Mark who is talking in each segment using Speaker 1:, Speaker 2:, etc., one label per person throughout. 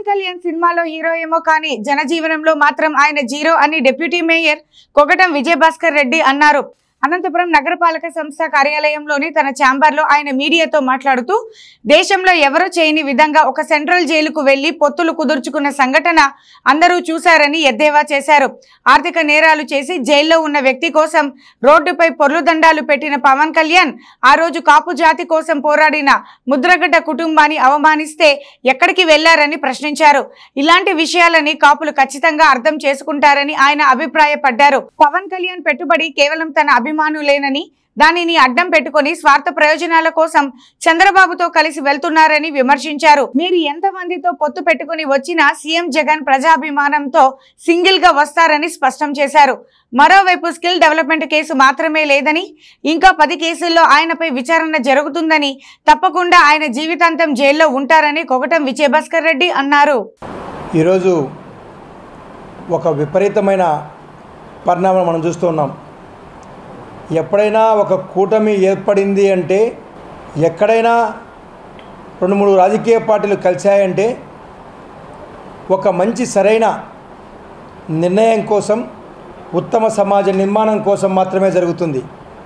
Speaker 1: పవన్ కళ్యాణ్ సినిమాలో హీరో ఏమో కానీ జనజీవనంలో మాత్రం ఆయన జీరో అని డిప్యూటీ మేయర్ కొగటం విజయభాస్కర్ రెడ్డి అన్నారు అనంతపురం నగరపాలక సంస్థ కార్యాలయంలోని తన ఛాంబర్లో ఆయన మీడియాతో మాట్లాడుతూ దేశంలో ఎవరూ చేయని విధంగా ఒక సెంట్రల్ జైలుకు వెళ్లి పొత్తులు కుదుర్చుకున్న సంఘటన అందరూ చూశారని ఎద్దేవా చేశారు ఆర్థిక నేరాలు చేసి జైల్లో ఉన్న వ్యక్తి కోసం రోడ్డుపై పొర్లుదండాలు పెట్టిన పవన్ కళ్యాణ్ ఆ రోజు కాపు జాతి కోసం పోరాడిన ముద్రగడ్డ కుటుంబాన్ని అవమానిస్తే ఎక్కడికి వెళ్లారని ప్రశ్నించారు ఇలాంటి విషయాలని కాపులు ఖచ్చితంగా అర్థం చేసుకుంటారని ఆయన అభిప్రాయపడ్డారు పవన్ కళ్యాణ్ పెట్టుబడి కేవలం తన అభిమానులేనని దానిని అడ్డం పెట్టుకొని స్వార్థ ప్రయోజనాల కోసం చంద్రబాబుతో కలిసి వెళ్తున్నారని విమర్శించారు మీరు ఎంత మందితో పొత్తు పెట్టుకుని వచ్చినా సీఎం జగన్ ప్రజాభిమానంతో సింగిల్ గా వస్తారని స్పష్టం చేశారు మరోవైపు స్కిల్ డెవలప్మెంట్ కేసు మాత్రమే లేదని ఇంకా పది కేసుల్లో ఆయనపై విచారణ జరుగుతుందని తప్పకుండా ఆయన జీవితాంతం జైల్లో ఉంటారని కొగటం విజయభాస్కర్ రెడ్డి అన్నారు
Speaker 2: ఈరోజు ఒక విపరీతమైన పరిణామం మనం చూస్తూ ఉన్నాం ఎప్పుడైనా ఒక కూటమి ఏర్పడింది అంటే ఎక్కడైనా రెండు మూడు రాజకీయ పార్టీలు కలిశాయంటే ఒక మంచి సరైన నిర్ణయం కోసం ఉత్తమ సమాజ నిర్మాణం కోసం మాత్రమే జరుగుతుంది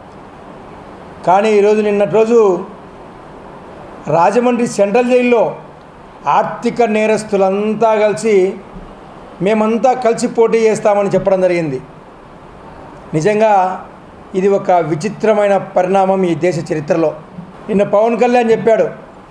Speaker 2: కానీ ఈరోజు నిన్నటి రోజు రాజమండ్రి సెంట్రల్ జైల్లో ఆర్థిక నేరస్తులంతా కలిసి మేమంతా కలిసి పోటీ చేస్తామని చెప్పడం జరిగింది నిజంగా ఇది ఒక విచిత్రమైన పరిణామం ఈ దేశ చరిత్రలో నిన్న పవన్ కళ్యాణ్ చెప్పాడు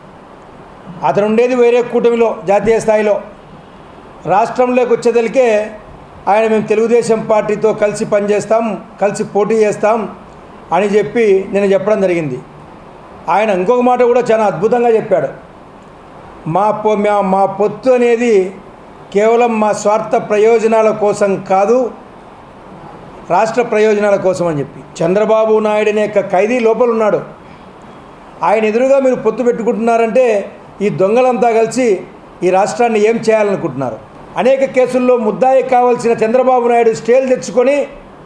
Speaker 2: అతను ఉండేది వేరే కూటమిలో జాతీయ స్థాయిలో రాష్ట్రంలోకి వచ్చేదలికే ఆయన మేము తెలుగుదేశం పార్టీతో కలిసి పనిచేస్తాం కలిసి పోటీ చేస్తాం అని చెప్పి నేను చెప్పడం జరిగింది ఆయన ఇంకొక మాట కూడా చాలా అద్భుతంగా చెప్పాడు మా పొ మా మా పొత్తు అనేది కేవలం మా స్వార్థ ప్రయోజనాల కోసం కాదు రాష్ట్ర ప్రయోజనాల కోసం అని చెప్పి చంద్రబాబు నాయుడు అనే యొక్క ఖైదీ లోపల ఉన్నాడు ఆయన ఎదురుగా మీరు పొత్తు పెట్టుకుంటున్నారంటే ఈ దొంగలంతా కలిసి ఈ రాష్ట్రాన్ని ఏం చేయాలనుకుంటున్నారు అనేక కేసుల్లో ముద్దాయి కావాల్సిన చంద్రబాబు నాయుడు స్టేలు తెచ్చుకొని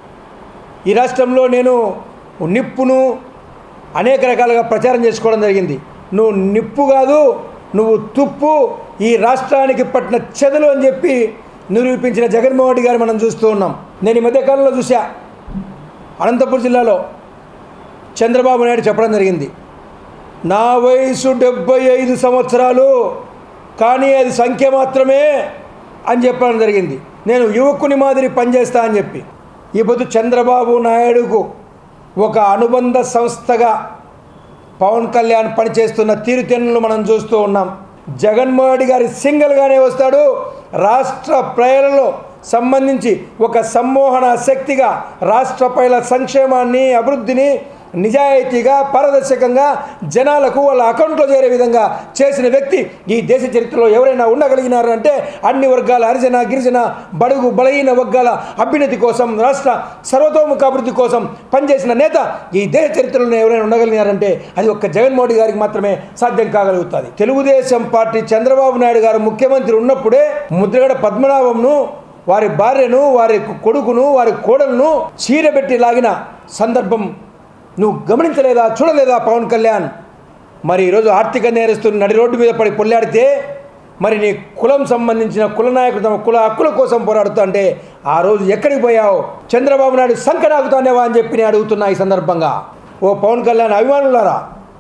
Speaker 2: ఈ రాష్ట్రంలో నేను నిప్పును అనేక రకాలుగా ప్రచారం చేసుకోవడం జరిగింది నువ్వు నిప్పు కాదు నువ్వు తుప్పు ఈ రాష్ట్రానికి పట్టిన చెదలు అని చెప్పి నిరూపించిన జగన్మోహన్ రెడ్డి గారు మనం చూస్తూ ఉన్నాం నేను ఈ మధ్యకాలంలో చూసా అనంతపురం జిల్లాలో చంద్రబాబు నాయుడు చెప్పడం జరిగింది నా వయసు డెబ్బై ఐదు సంవత్సరాలు కానీ అది సంఖ్య మాత్రమే అని చెప్పడం జరిగింది నేను యువకుని మాదిరి పనిచేస్తా అని చెప్పి ఈ పొద్దు చంద్రబాబు నాయుడుకు ఒక అనుబంధ సంస్థగా పవన్ కళ్యాణ్ పనిచేస్తున్న తీరుతెన్నులు మనం చూస్తూ ఉన్నాం జగన్మోహన్ రెడ్డి గారి సింగిల్గానే వస్తాడు రాష్ట్ర ప్రజలలో సంబంధించి ఒక సమ్మోహన శక్తిగా రాష్ట్ర ప్రజల సంక్షేమాన్ని అభివృద్ధిని నిజాయితీగా పారదర్శకంగా జనాలకు వాళ్ళ అకౌంట్లో చేరే విధంగా చేసిన వ్యక్తి ఈ దేశ చరిత్రలో ఎవరైనా ఉండగలిగినారు అంటే అన్ని వర్గాల హరిజన గిరిజన బడుగు బలహీన వర్గాల అభ్యున్నతి కోసం రాష్ట్ర సర్వతోముఖ అభివృద్ధి కోసం పనిచేసిన నేత ఈ దేశ చరిత్రలో ఎవరైనా ఉండగలిగినారంటే అది ఒక్క జగన్మోహన్ రెడ్డి గారికి మాత్రమే సాధ్యం కాగలుగుతుంది తెలుగుదేశం పార్టీ చంద్రబాబు నాయుడు గారు ముఖ్యమంత్రి ఉన్నప్పుడే ముద్రగడ పద్మనాభంను వారి భార్యను వారి కొడుకును వారి కోడలను చీరబెట్టి లాగిన సందర్భం నువ్వు గమనించలేదా చూడలేదా పవన్ కళ్యాణ్ మరి ఈరోజు ఆర్థిక నేరస్తులు నడి రోడ్డు మీద పడి పొల్లాడితే మరి నీ కులం సంబంధించిన కుల నాయకుడు తమ కుల హక్కుల కోసం పోరాడుతూ అంటే ఆ రోజు ఎక్కడికి పోయావు చంద్రబాబు నాయుడు సంకనాగుతానేవా అని చెప్పి నేను అడుగుతున్నా ఈ సందర్భంగా ఓ పవన్ కళ్యాణ్ అభిమానులారా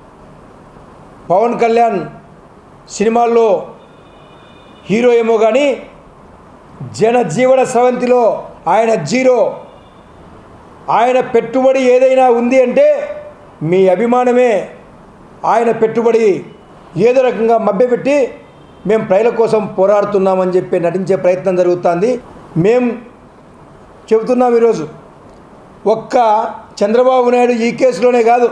Speaker 2: పవన్ కళ్యాణ్ సినిమాల్లో హీరో ఏమో కానీ జనజీవన స్రవంతిలో ఆయన జీరో ఆయన పెట్టుబడి ఏదైనా ఉంది అంటే మీ అభిమానమే ఆయన పెట్టుబడి ఏదో రకంగా మభ్యపెట్టి మేము ప్రజల కోసం పోరాడుతున్నామని చెప్పి నటించే ప్రయత్నం జరుగుతుంది మేం చెబుతున్నాం ఈరోజు ఒక్క చంద్రబాబు నాయుడు ఈ కేసులోనే కాదు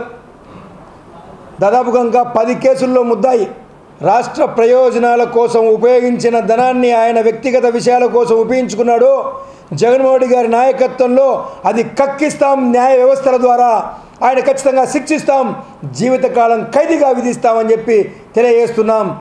Speaker 2: దాదాపుగా ఇంకా పది కేసుల్లో ముద్దాయి రాష్ట్ర ప్రయోజనాల కోసం ఉపయోగించిన ధనాన్ని ఆయన వ్యక్తిగత విషయాల కోసం ఉపయోగించుకున్నాడు జగన్మోహన్ రెడ్డి గారి నాయకత్వంలో అది కక్కిస్తాం న్యాయ వ్యవస్థల ద్వారా ఆయన ఖచ్చితంగా శిక్షిస్తాం జీవితకాలం ఖైదీగా విధిస్తామని చెప్పి తెలియజేస్తున్నాం